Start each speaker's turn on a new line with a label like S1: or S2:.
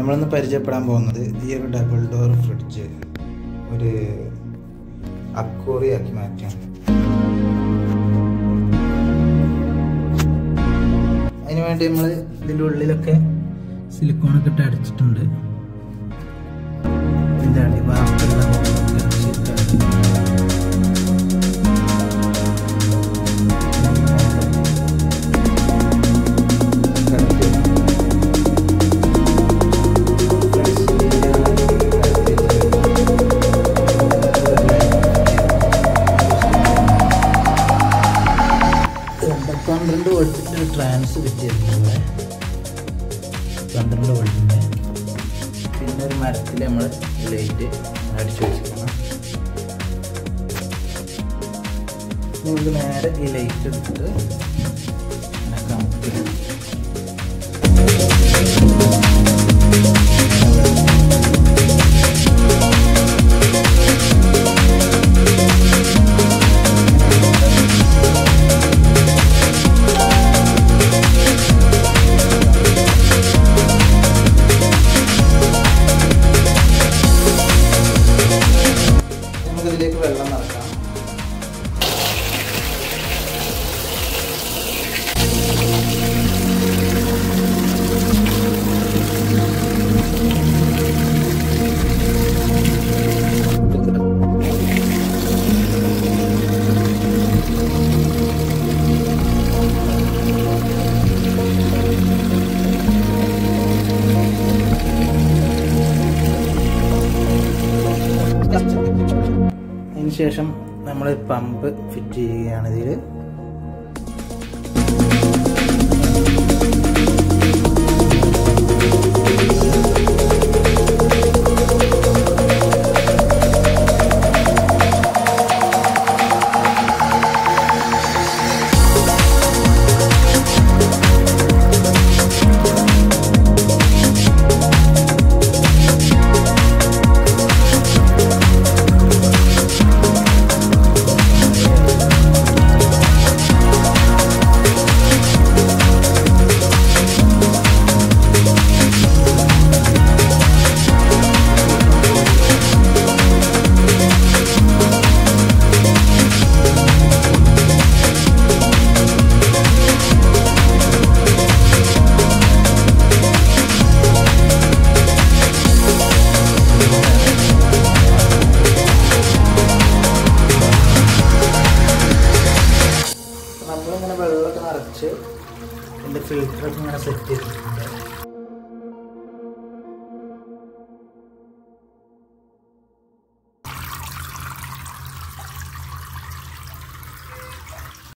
S1: നമ്മളിന്ന് പരിചയപ്പെടാൻ പോകുന്നത് ഈ ഒരു ഡബിൾ ഡോർ ഫ്രിഡ്ജ് ഒരു അക്കോറി ആക്കി മാറ്റാം അതിന് വേണ്ടി നമ്മൾ ഇതിൻ്റെ ഉള്ളിലൊക്കെ സിലിക്കോണൊക്കെ ഇട്ട് അടച്ചിട്ടുണ്ട് ഇതിൻ്റെ അടിഭാഗത്തുള്ള ഹോളൊക്കെ അടച്ചിട്ട് പന്ത്രണ്ട് വോൾട്ടിൻ്റെ ട്രാൻസ് കിട്ടിയിട്ടുണ്ട് പന്ത്രണ്ട് വോൾട്ടിൻ്റെ പിന്നെ ഒരു മരത്തിൽ നമ്മൾ ലൈറ്റ് അടിച്ചു വെച്ചിരിക്കണം നമുക്ക് നേരെ ഈ ലൈറ്റ് എടുത്തിട്ട് ഇങ്ങനെ കണക്ട് ചെയ്യണം നമുക്കിതിലേക്ക് വെള്ളം നിറക്കാം അതിനുശേഷം നമ്മൾ പമ്പ് ഫിറ്റ് ചെയ്യുകയാണ് ഇതിൽ നമ്മളിങ്ങനെ വെള്ളമൊക്കെ നിറച്ച് ഇതിൻ്റെ ഫിൽറ്ററൊക്കെ ഇങ്ങനെ സെറ്റ് ചെയ്തിട്ടുണ്ട്